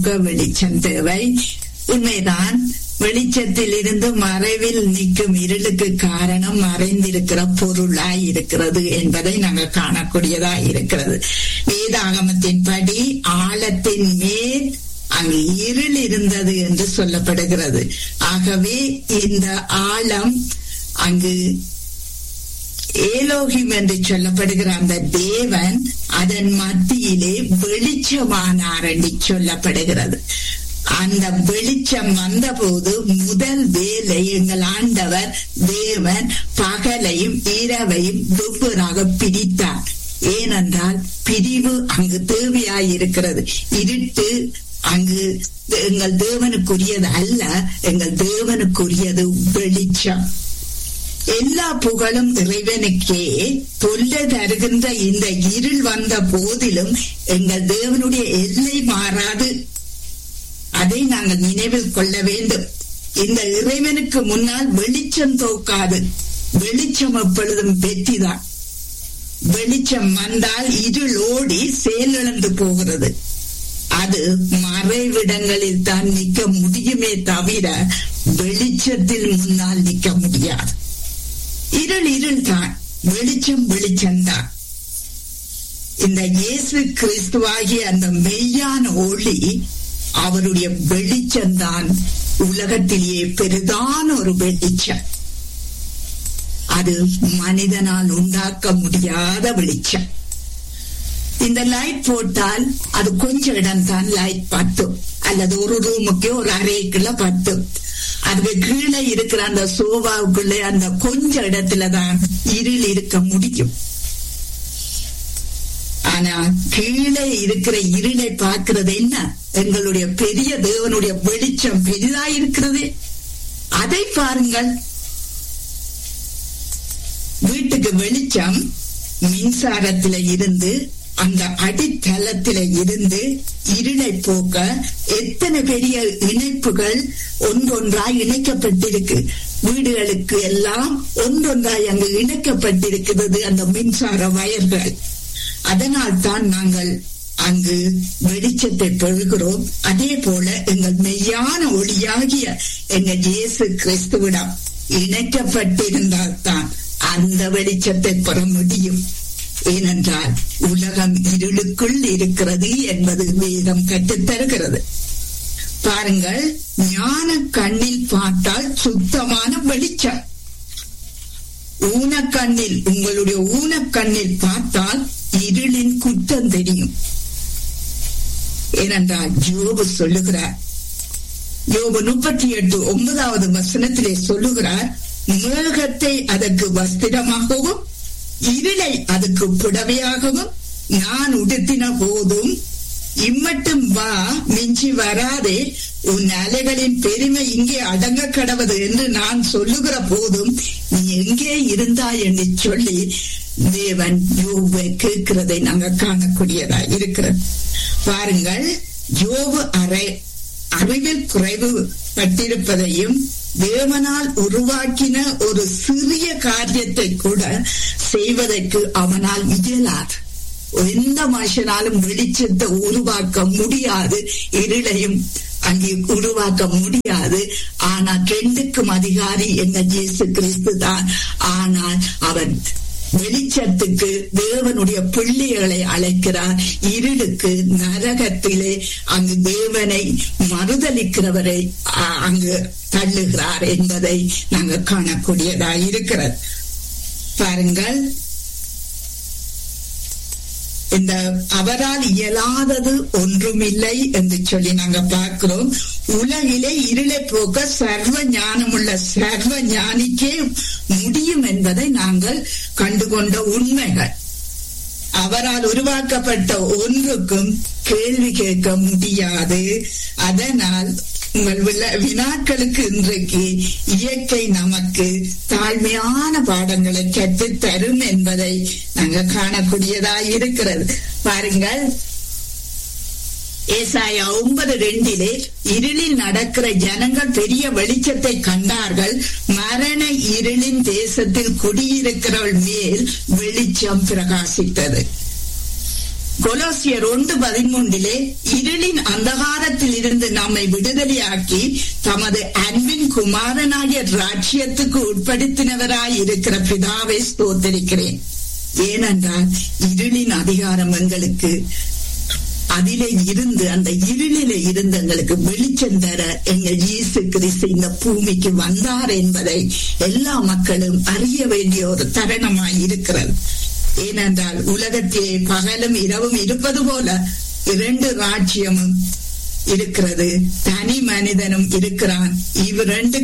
வெளிச்சம் தேவை உண்மைதான் வெளிச்சத்தில் இருந்து மறைவில் நிற்கும் இருளுக்கு காரணம் மறைந்திருக்கிற பொருளாய் இருக்கிறது என்பதை நாங்கள் காணக்கூடியதாய் இருக்கிறது வேதாகமத்தின்படி ஆழத்தின் மேல் அங்கு இருள் இருந்தது என்று சொல்லப்படுகிறது ஆகவே இந்த ஆழம் அங்கு ஏலோகிம் என்று சொல்லப்படுகிற அந்த தேவன் அதன் மத்தியிலே வெளிச்சமானார் என்று சொல்லப்படுகிறது அந்த வெளிச்சம் வந்தபோது முதல் வேலை எங்கள் ஆண்டவர் தேவன் பகலையும் இரவையும் வெவ்வேறாக பிரித்தார் ஏனென்றால் பிரிவு அங்கு தேவையாயிருக்கிறது இருட்டு அங்கு எங்கள் தேவனுக்குரியது அல்ல எங்கள் தேவனுக்குரியது வெளிச்சம் எல்லா புகழும் இறைவனுக்கே தொல்லை தருகின்ற இந்த இருள் வந்த போதிலும் எங்கள் தேவனுடைய எல்லை மாறாது அதை நாங்கள் நினைவில் கொள்ள வேண்டும் இந்த இறைவனுக்கு முன்னால் வெளிச்சம் தோக்காது வெளிச்சம் எப்பொழுதும் வெற்றிதான் வெளிச்சம் வந்தால் இருள் ஓடி செயலிழந்து போகிறது அது மறைவிடங்களில் தான் நிற்க முடியுமே தவிர வெளிச்சத்தில் முன்னால் நிற்க முடியாது இருள் இருள் தான் வெளிச்சம் வெளிச்சம்தான் இந்த இயேசு கிறிஸ்துவாகிய அந்த மெய்யான ஒளி அவருடைய வெளிச்சம்தான் உலகத்திலேயே பெரிதான ஒரு வெளிச்சம் அது மனிதனால் உண்டாக்க முடியாத வெளிச்சம் இந்த லைட் போட்டால் அது கொஞ்ச இடம் தான் லைட் பத்தும் அல்லது ஒரு ரூமுக்கு ஒரு அறைக்குள்ள பத்தும் அதுக்கு கீழே இருக்கிற அந்த சோபாவுக்குள்ள அந்த கொஞ்ச இடத்துல தான் இருள் இருக்க முடியும் ஆனா கீழே இருக்கிற இருளை பார்க்கிறது என்ன எங்களுடைய பெரிய தேவனுடைய வெளிச்சம் பெரிதா இருக்கிறது அதை பாருங்கள் வீட்டுக்கு வெளிச்சம் மின்சாரத்தில இருந்து அந்த அடித்தளத்தில இருந்து இருளை போக்க எத்தனை பெரிய இணைப்புகள் ஒன்றொன்றாய் இணைக்கப்பட்டிருக்கு வீடுகளுக்கு எல்லாம் ஒன்றொன்றாய் அங்கு இணைக்கப்பட்டிருக்கிறது அந்த மின்சார வயர்கள் அதனால் தான் நாங்கள் அங்கு வெளிச்சத்தை பெறுகிறோம் அதே போல எங்கள் மெய்யான ஒளியாகிய எங்கள் இயேசு கிறிஸ்துவிடம் இணைக்கப்பட்டிருந்தால் தான் அந்த வெளிச்சத்தை பெற முடியும் ஏனென்றால் உலகம் இருளுக்குள் இருக்கிறது என்பது வேதம் கற்றுத்தருகிறது பாருங்கள் ஞான கண்ணில் பார்த்தால் சுத்தமான வெளிச்சம் ஊனக்கண்ணில் உங்களுடைய ஊனக்கண்ணில் பார்த்தால் இருளின் குற்றம் தெரியும் ஏனென்றால் ஜோபு சொல்லுகிறார் யோபு முப்பத்தி எட்டு ஒன்பதாவது வசனத்திலே சொல்லுகிறார் மேகத்தை அதற்கு வஸ்திரமாகவும் இருளை அதுக்கு புடவையாகவும் நான் உடுத்தின போதும் இம்மட்டும் வா மிஞ்சி வராதே உன் அலைகளின் பெருமை இங்கே அடங்க கடவது என்று நான் சொல்லுகிற போதும் நீ எங்கே இருந்தாய் என்று சொல்லி தேவன் யோவை கேட்கிறதை நாங்க காணக்கூடியதா இருக்கிறது பாருங்கள் யோவு அறை அறிவில் குறைவு பட்டிருப்பதையும் தேவனால் உருவாக்கின ஒரு சிறிய காரியத்தை கூட செய்வதற்கு அவனால் இயலாது எந்த மனுஷனாலும் வெளிச்சத்தை உருவாக்க முடியாது இருளையும் அங்கே உருவாக்க முடியாது ஆனால் ரெண்டுக்கும் அதிகாரி என்ன இயேசு கிறிஸ்து தான் ஆனால் அவன் வெளிச்சத்துக்கு தேவனுடைய பிள்ளைகளை அழைக்கிறார் இருளுக்கு நரகத்திலே அங்கு தேவனை மறுதளிக்கிறவரை அங்கு தள்ளுகிறார் என்பதை நாங்கள் காணக்கூடியதா இருக்கிறது பாருங்கள் இந்த அவரால் இயலாதது ஒன்றுமில்லை என்று சொல்லி நாங்க பார்க்கிறோம் உலகிலே இருளை போக்க சர்வ ஞானமுள்ள சர்வ ஞானிக்கே முடியும் என்பதை நாங்கள் கண்டுகொண்ட உண்மைகள் அவரால் உருவாக்கப்பட்ட ஒன்றுக்கும் கேள்வி கேட்க முடியாது அதனால் உங்கள் வினாக்களுக்கு இன்றைக்கு இயற்கை நமக்கு தாழ்மையான பாடங்களை கற்று தரும் என்பதை நாங்க காணக்கூடியதா இருக்கிறது பாருங்கள் ஏசாயா ஒன்பது ரெண்டிலே இருளில் நடக்கிற ஜனங்கள் பெரிய வெளிச்சத்தை கண்டார்கள் மரண இருளின் தேசத்தில் குடியிருக்கிறவள் மேல் வெளிச்சம் பிரகாசித்தது கொலோசியர் ஒன்று பதிமூன்றிலே இருளின் அந்தகாரத்தில் இருந்து நம்மை விடுதலையாக்கி தமது அன்பின் குமாரனாகிய ராஜ்யத்துக்கு உட்படுத்தினவராய் இருக்கிற பிதாவை ஸ்தோத்தரிக்கிறேன் ஏனென்றால் இருளின் அதிகாரம் எங்களுக்கு அதிலே இருந்து அந்த இருளிலே இருந்து எங்களுக்கு வெளிச்சம் தர எங்கள் இயேசு கிறிஸ்து இந்த பூமிக்கு வந்தார் என்பதை எல்லா மக்களும் அறிய வேண்டிய ஒரு தருணமாய் இருக்கிறது ஏனென்றால் உலகத்திலே பகலும் இரவும் இருப்பது போல இரண்டு ராஜ்யமும் இருக்கிறது தனி மனிதனும் இருக்கிறான் இவ் ரெண்டு